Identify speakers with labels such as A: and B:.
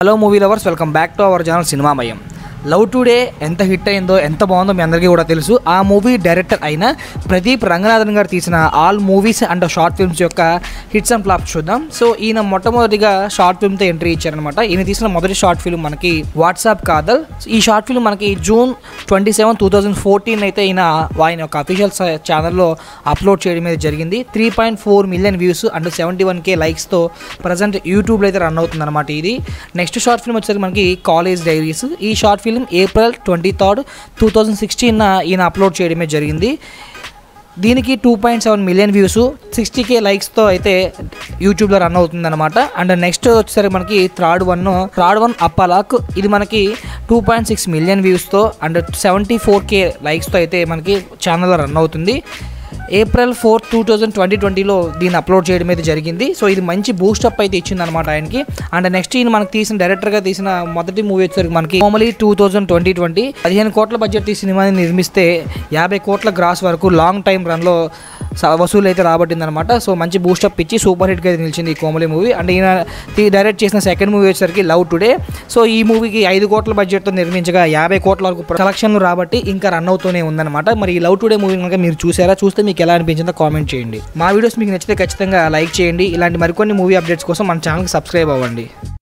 A: hello movie lovers welcome back to our channel Cinemamayam Love Today ఎంత hit అయిందో ఎంత బాగుందో మీ అందరికీ కూడా తెలుసు ఆ మూవీ డైరెక్టర్ అయిన ప్రదీప్ రంగనాథన్ గారు తీసిన all movies and short films యొక్క హిట్స్ అండ్ ఫ్లాప్స్ చూద్దాం సో ఈయన మొట్టమొదటిగా షార్ట్ ఫిల్మ్తో ఎంట్రీ ఇచ్చారనమాట ఈయన తీసిన మొదటి షార్ట్ ఫిల్మ్ మనకి వాట్సాప్ కాదల్ ఈ షార్ట్ ఫిల్మ్ మనకి June twenty seven two thousand fourteen అయితే ఈయన ఆయన యొక్క అఫీషియల్ ఛానల్లో అప్లోడ్ చేయడం మీద జరిగింది three point four million views and seventy one K లైక్స్తో ప్రజెంట్ యూట్యూబ్లో అయితే రన్ అవుతుంది అనమాట ఇది నెక్స్ట్ షార్ట్ ఫిల్మ్ వచ్చేసరికి మనకి కాలేజ్ డైరీస్ ఈ short film April twenty third two thousand sixteen ఈయన అప్లోడ్ చేయడమే జరిగింది దీనికి two point seven million views sixty K లైక్స్తో అయితే యూట్యూబ్లో రన్ అవుతుంది అనమాట అండ్ నెక్స్ట్ వచ్చేసరికి మనకి థర్డ్ వన్ థర్డ్ వన్ అప్పలాక్ ఇది మనకి టూ పాయింట్ సిక్స్ మిలియన్ వ్యూస్తో అండ్ సెవెంటీ ఫోర్ కే లైక్స్తో అయితే మనకి ఛానల్లో రన్ అవుతుంది April four two thousand twenty ట్వంటీలో దీన్ని అప్లోడ్ చేయడం అయితే జరిగింది సో ఇది మంచి బూస్టప్ అయితే ఇచ్చింది అనమాట ఆయనకి అండ్ నెక్స్ట్ ఈయన మనకి తీసిన డైరెక్టర్గా తీసిన మొదటి మూవీ వచ్చేసరికి మనకి Comali two thousand twenty twenty పదిహేను కోట్ల బడ్జెట్ ఈ సినిమాని నిర్మిస్తే యాభై కోట్ల గ్రాస్ వరకు లాంగ్ టైం రన్లో స- వసూలు అయితే రాబట్టింది అనమాట సో మంచి బూస్టప్ ఇచ్చి సూపర్ హిట్గా అయితే నిలిచింది ఈ కోమలి మూవీ అండ్ ఈయన తీ- డైరెక్ట్ చేసిన సెకండ్ మూవీ వచ్చేసరికి లవ్ టుడే సో ఈ మూవీకి ఐదు కోట్ల బడ్జెట్తో నిర్మించగా యాభై కోట్ల వరకు కలెక్షన్లు రాబట్టి ఇంకా రన్ అవుతూనే ఉందన్నమాట మరి ఈ లవ్ టుడే మూవీ కనుక మీరు చూసారా చూస్తే మీకు ఎలా అనిపించిందో కామెంట్ చేయండి మా వీడియోస్ మీకు నచ్చితే ఖచ్చితంగా లైక్ చేయండి ఇలాంటి మరికొన్ని మూవీ అప్డేట్స్ కోసం మన ఛానల్కి సబ్స్క్రైబ్ అవ్వండి